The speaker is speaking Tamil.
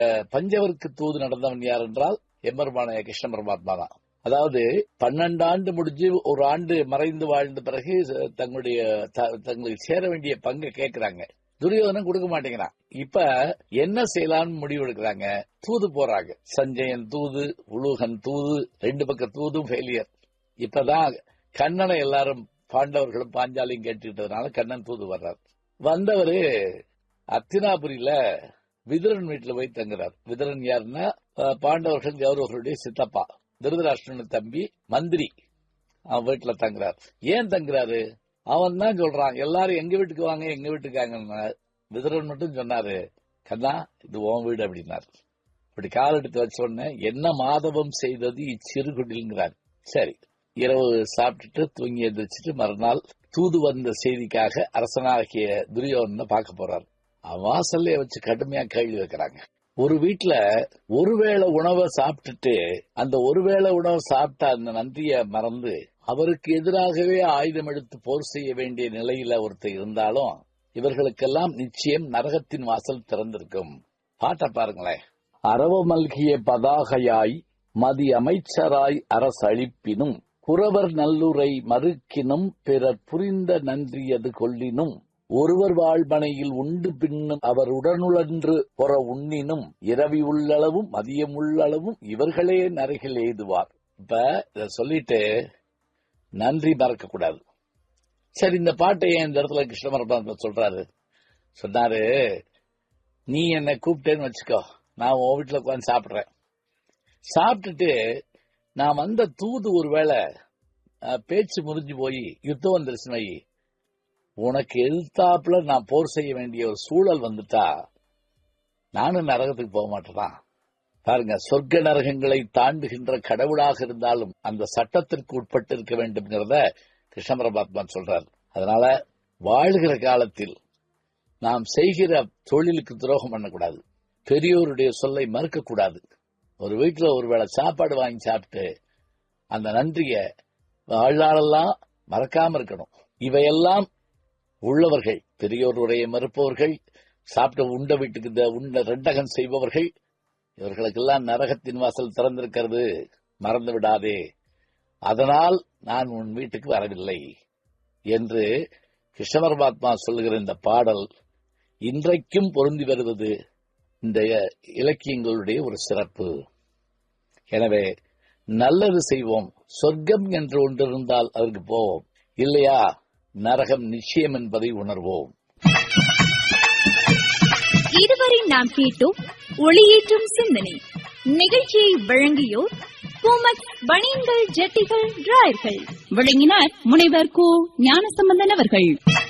பஞ்சவருக்கு தூது நடந்தவன் யார் என்றால் எம்பெருமான கிருஷ்ண பரமாத்மா தான் அதாவது பன்னெண்டு ஆண்டு முடிஞ்சு ஒரு ஆண்டு மறைந்து வாழ்ந்த பிறகு தங்களுடைய த- தங்களுக்கு சேர வேண்டிய பங்கை கேட்கிறாங்க துரியோதனன் கொடுக்க மாட்டேங்கிறான் இப்ப என்ன செய்யலாம்னு முடிவு எடுக்கிறாங்க தூது போறாங்க சஞ்சயன் தூது உலூகன் தூது ரெண்டு பக்கம் தூதும் ஃபெயிலியர் இப்பதான் கண்ணனை எல்லாரும் பாண்டவர்களும் பாஞ்சாலியும் கேட்டுக்கிட்டதுனால கண்ணன் தூது வர்றார் வந்தவரு அத்தினாபுரியில விதுரன் வீட்டுல போய் தங்குறார் விதுரன் யாருன்னா அஹ், பாண்டவர்கள் கௌரவர்களுடைய சித்தப்பா திருதராஷ்டிரன் தம்பி மந்திரி அவன் வீட்டுல தங்குறார் ஏன் தங்குறாரு அவன் தான் சொல்றான் எல்லாரும் எங்க வீட்டுக்கு வாங்க எங்க வீட்டுக்கு வாங்கன்னா விதுரன் மட்டும் சொன்னாரு கண்ணா இது உன் வீடு அப்படின்னாரு இப்படி கால் எடுத்து வச்ச உடனே என்ன மாதவம் செய்தது இச்சிறுகுடில்ங்கிறார் சரி இரவு சாப்பிட்டுட்டு தூங்கி எந்திரிச்சிட்டு மறுநாள் தூது வந்த செய்திக்காக அரசனாகிய துரியோதனை பார்க்க போறார் அவன் வாசல்லே வச்சு கடுமையா கேள்வி வைக்கிறாங்க ஒரு வீட்டுல ஒருவேளை உணவை சாப்பிட்டுட்டு அந்த ஒருவேளை உணவை சாப்பிட்ட அந்த நன்றிய மறந்து அவருக்கு எதிராகவே ஆயுதம் எடுத்து போர் செய்ய வேண்டிய நிலையில ஒருத்தர் இருந்தாலும் இவர்களுக்கெல்லாம் நிச்சயம் நரகத்தின் வாசல் திறந்திருக்கும் பாட்ட பாருங்களேன் அரவ மல்கிய பதாகையாய் மதி அமைச்சராய் அரசளிப்பினும் குறவர் நல்லுரை மறுக்கினும் பிறர் புரிந்த நன்றியது கொள்ளினும் ஒருவர் வாழ்மனையில் உண்டு பின்னும் அவர் உடனுழன்று பொற உண்ணினும் இரவி உள்ளளவும் மதியம் உள்ளளவும் இவர்களே நரைகள் எய்துவார் இப்ப இத சொல்லிட்டு நன்றி மறக்க கூடாது சரி இந்த பாட்டை ஏன் இந்த இடத்துல கிருஷ்ண பரமாத்மா சொல்றாரு சொன்னாரு நீ என்னை கூப்பிட்டேன்னு வச்சுக்கோ நான் உன் வீட்டுல உட்காந்து சாப்பிடுறேன் சாப்பிட்டுட்டு நான் வந்த தூது ஒருவேளை அஹ், பேச்சு முறிஞ்சு போய் யுத்தம் வந்துருச்சுன்னு வை உனக்கு எதிர்த்தாப்புல நான் போர் செய்ய வேண்டிய ஒரு சூழல் வந்துட்டா நானும் நரகத்துக்கு போக மாட்டேனா பாருங்க சொர்க்க நரகங்களை தாண்டுகின்ற கடவுளாக இருந்தாலும் அந்த சட்டத்திற்கு உட்பட்டு இருக்க வேண்டும்ங்கிறத கிருஷ்ண பரமாத்மா சொல்றார் அதனால வாழ்கிற காலத்தில் நாம் செய்கிற தொழிலுக்கு துரோகம் பண்ணக்கூடாது பெரியோருடைய சொல்லை மறுக்க கூடாது ஒரு வீட்டுல ஒருவேளை சாப்பாடு வாங்கி சாப்பிட்டு அந்த நன்றிய வாழ்நாளெல்லாம் மறக்காம இருக்கணும் இவையெல்லாம் உள்ளவர்கள் பெரியோர் உரையை மறுப்பவர்கள் சாப்பிட்ட உண்ட வீட்டுக்கு இந்த உண்ட ரெண்டகம் செய்பவர்கள் இவர்களுக்கெல்லாம் நரகத்தின் வாசல் திறந்திருக்கிறது மறந்து விடாதே அதனால் நான் உன் வீட்டுக்கு வரவில்லை என்று கிருஷ்ண பரமாத்மா சொல்லுகிற இந்த பாடல் இன்றைக்கும் பொருந்தி வருவது இந்த இலக்கியங்களுடைய ஒரு சிறப்பு எனவே நல்லது செய்வோம் சொர்க்கம் என்று ஒன்று இருந்தால் அதற்கு போவோம் இல்லையா நரகம் நிச்சயம் என்பதை உணர்வோம் இதுவரை நாம் கேட்டோம் ஒளியேற்றும் சிந்தனை நிகழ்ச்சியை வழங்கியோர் பூமக் பனியன்கள் ஜட்டிகள் டிராயர்கள் வழங்கினார் முனைவர் கு ஞானசம்பந்தன் அவர்கள்